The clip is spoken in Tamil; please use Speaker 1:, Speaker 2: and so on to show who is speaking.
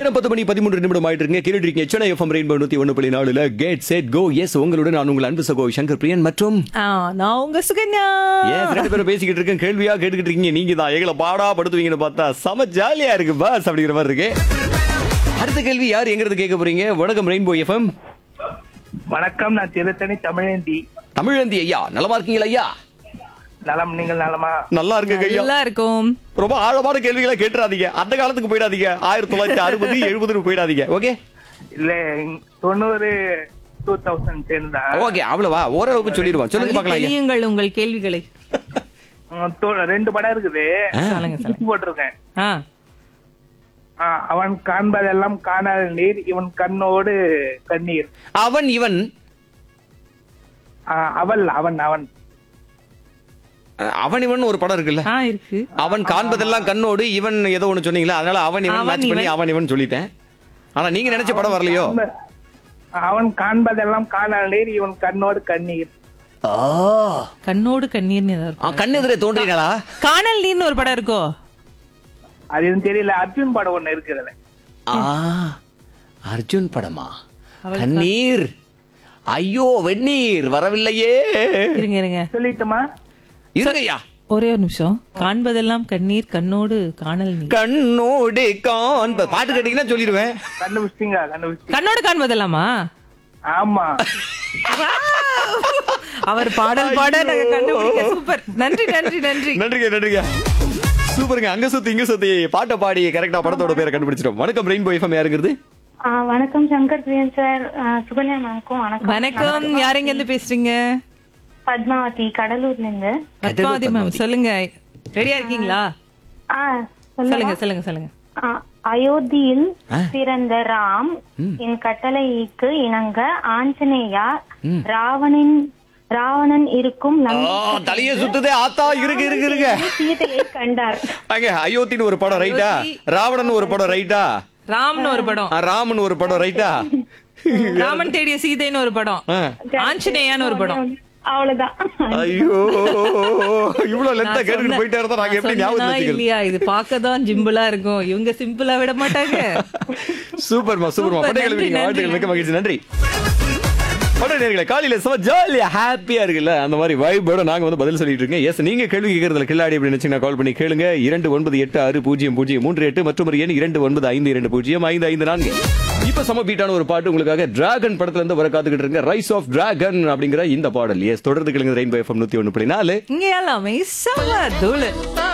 Speaker 1: நேரம் பத்து மணி பதிமூன்று நிமிடம் ஆயிட்டு இருக்கீங்க கேட்டுட்டு இருக்கீங்க சென்னை எஃப்எம் ரெயின்போ நூத்தி ஒன்று புள்ளி நாலுல கேட் செட் கோ எஸ் உங்களுடன் நான் உங்கள் அன்பு சகோ சங்கர் பிரியன் மற்றும்
Speaker 2: ஆ, நான் உங்க சுகன்யா
Speaker 1: ஏன் ரெண்டு பேரும் பேசிக்கிட்டு இருக்கேன் கேள்வியா கேட்டுக்கிட்டு இருக்கீங்க நீங்க தான் எங்களை பாடா படுத்துவீங்கன்னு பார்த்தா செம ஜாலியா இருக்கு பாஸ் அப்படிங்கிற மாதிரி இருக்கு அடுத்த கேள்வி யார் எங்கிறது கேட்க போறீங்க வணக்கம் ரெயின்போ எஃப்எம்
Speaker 3: வணக்கம் நான் திருத்தணி தமிழேந்தி
Speaker 1: தமிழந்தி ஐயா நலமா இருக்கீங்களா ஐயா
Speaker 3: நலம் நீங்கள் நலமா
Speaker 1: நல்லா இருக்கு ஐயா
Speaker 2: நல்லா இருக்கும்
Speaker 1: ரொம்ப ஆழமான கேள்விகளை கேட்டுறாதீங்க அந்த காலத்துக்கு போயிடாதீங்க ஆயிரத்தி தொள்ளாயிரத்தி அறுபது எழுபதுன்னு போயிடாதீங்க ஓகே
Speaker 3: இல்ல தொண்ணூறு டூ தௌசண்ட் டென் தான்
Speaker 1: ஓகே அவ்வளவா ஓரளவுக்கு சொல்லிடுவான் சொல்லுங்க பார்க்கலாம் ஐயா
Speaker 2: தெரியுங்கள் உங்கள் கேள்விகளை
Speaker 3: உம், தொ- ரெண்டு படம் இருக்குது
Speaker 2: சொல்லுங்க சொல்லுங்க
Speaker 3: போட்டிருக்கேன்
Speaker 2: ஆ
Speaker 3: ஆ, அவன் காண்பதெல்லாம் காணாத நீர் இவன் கண்ணோடு கண்ணீர்
Speaker 1: அவன் இவன்
Speaker 3: ஆ, அவள் அவன் அவன்
Speaker 1: அஹ், அவன் இவன் ஒரு படம் இருக்குல்ல
Speaker 2: ஆ இருக்கு
Speaker 1: அவன் காண்பதெல்லாம் கண்ணோடு இவன் ஏதோ ஒண்ணு சொன்னீங்களா அதனால அவன் இவன்
Speaker 2: அவன்
Speaker 1: மேட்ச் பண்ணி
Speaker 2: இவன்.
Speaker 1: அவன் இவன் சொல்லிட்டேன் ஆனா நீங்க நினைச்ச படம் வரலையோ
Speaker 3: அவன் காண்பதெல்லாம் காணாத நீர் இவன் கண்ணோடு கண்ணீர்
Speaker 2: கண்ணோடு கண்ணீர்னு ஏதாவது
Speaker 1: ஆ,
Speaker 2: இருக்கும்.
Speaker 1: கண் எதிரே தோன்றினாளா
Speaker 2: காணல் நீர்னு ஒரு படம் இருக்கோ
Speaker 3: அது எதுவும் தெரியல அர்ஜுன் படம் ஒண்ணு இருக்குதுல
Speaker 1: ஆ அர்ஜுன் படமா கண்ணீர் ஐயோ வெந்நீர் வரவில்லையே
Speaker 2: இருங்க இருங்க
Speaker 1: இருங்கய்யா
Speaker 3: சொல்லிட்டுமா
Speaker 2: ஒரே ஒரு நிமிஷம் காண்பதெல்லாம் கண்ணீர் கண்ணோடு காணல் நீர்
Speaker 1: கண்ணோடு காண்ப பாட்டு கேட்டீங்கன்னா சொல்லிடுவேன்
Speaker 3: கண்டுபிடிச்சிங்க கண்டுபிடிச்சி
Speaker 2: கண்ணோடு காண்பதெல்லாமா
Speaker 3: ஆமா
Speaker 2: அவர் பாடல் பாட நாங்க கண்டுபிடிக்க சூப்பர் நன்றி நன்றி நன்றி
Speaker 1: நன்றிங்க நன்றிங்க சூப்பருங்க அங்க சுத்தி இங்க சுத்தி பாட்டை பாடி கரெக்டா படத்தோட பேரை கண்டுபிடிச்சிட்டோம் வணக்கம் ரெயின்போ எஃப்எம் யாருங்கிறது
Speaker 4: ஆ, வணக்கம் சங்கர் பிரியன் சார் ஆ, சுகன்யா மேம்க்கும் வணக்கம்
Speaker 2: வணக்கம் யாருங்க இருந்து பேசுறீங்க
Speaker 4: பத்மாவதி கடலூர்ல இருந்து
Speaker 2: பத்மாவதி மேம் சொல்லுங்க ரெடியா இருக்கீங்களா
Speaker 4: ஆ,
Speaker 2: சொல்லுங்க சொல்லுங்க சொல்லுங்க
Speaker 4: ஆ, அயோத்தியில் பிறந்த ராம் என் கட்டளைக்கு இணங்க ஆஞ்சநேயா ராவணன் ராவணன் இருக்கும்
Speaker 1: ஆ, தலையே சுத்துதே ஆத்தா இருக்கு இருக்கு இருக்கு
Speaker 4: சீதையை கண்டார்
Speaker 1: அங்க அயோத்தின்னு ஒரு படம் ரைட்டா ராவணன் ஒரு படம் ரைட்டா
Speaker 2: ராம்னு ஒரு படம்
Speaker 1: ஆ, ராமன் ஒரு படம் ரைட்டா
Speaker 2: ராமன் தேடிய சீதைன்னு ஒரு படம்
Speaker 1: ஆ.
Speaker 2: ஆஞ்சநேயான்னு ஒரு படம்
Speaker 4: அவ்வளவுதான்
Speaker 1: ஐயோ இவ்வளவு லெத்தா
Speaker 2: நான்
Speaker 1: கேட்டுட்டு
Speaker 2: சொன்னேன்.
Speaker 1: போயிட்டே இருந்தா நாங்க
Speaker 2: நான்
Speaker 1: எப்படி ஞாபகம்
Speaker 2: சொன்னேனா
Speaker 1: வச்சுக்கிறது
Speaker 2: இல்லையா இது பார்க்கதான் ஜிம்பிளா இருக்கும் இவங்க சிம்பிளா விட மாட்டாங்க
Speaker 1: சூப்பர்மா சூப்பர்மா
Speaker 2: சூப்பர்,
Speaker 1: பட்டைகள்
Speaker 2: நன்றி,
Speaker 1: வாழ்த்துக்கள்
Speaker 2: நன்றி.
Speaker 1: மிக்க மகிழ்ச்சி நன்றி பட்டை நேர்களே காலையில சும்மா ஜாலியா ஹாப்பியா இருக்குல்ல அந்த மாதிரி வைபோட நாங்க வந்து பதில் சொல்லிட்டு இருக்கோம் எஸ் நீங்க கேள்வி கேட்கறதுல கில்லாடி அப்படின்னு நினைச்சீங்கன்னா கால் பண்ணி கேளுங்க இரண்டு ஒன்பது எட்டு ஆறு பூஜ்ஜியம் பூஜ்ஜியம் மூன்று எட்டு மற்றும் ஒரு எண் இரண்டு ஒன்பது ஐந்து இரண்டு பூஜ்ஜியம் ஐந்து ஐந்து நான்கு இப்ப சம பீட்டான ஒரு பாட்டு உங்களுக்காக டிராகன் படத்துல இருந்து வர காத்துக்கிட்டு இருங்க ரைஸ் ஆஃப் டிராகன் அப்படிங்கிற இந்த பாடல் எஸ் தொடர்ந்து கேளுங்க ரெயின்போ எஃப்எம் நூத்தி ஒன்னு புள்ளி நாலு
Speaker 2: இங்க எல்லாமே செம்ம தூளு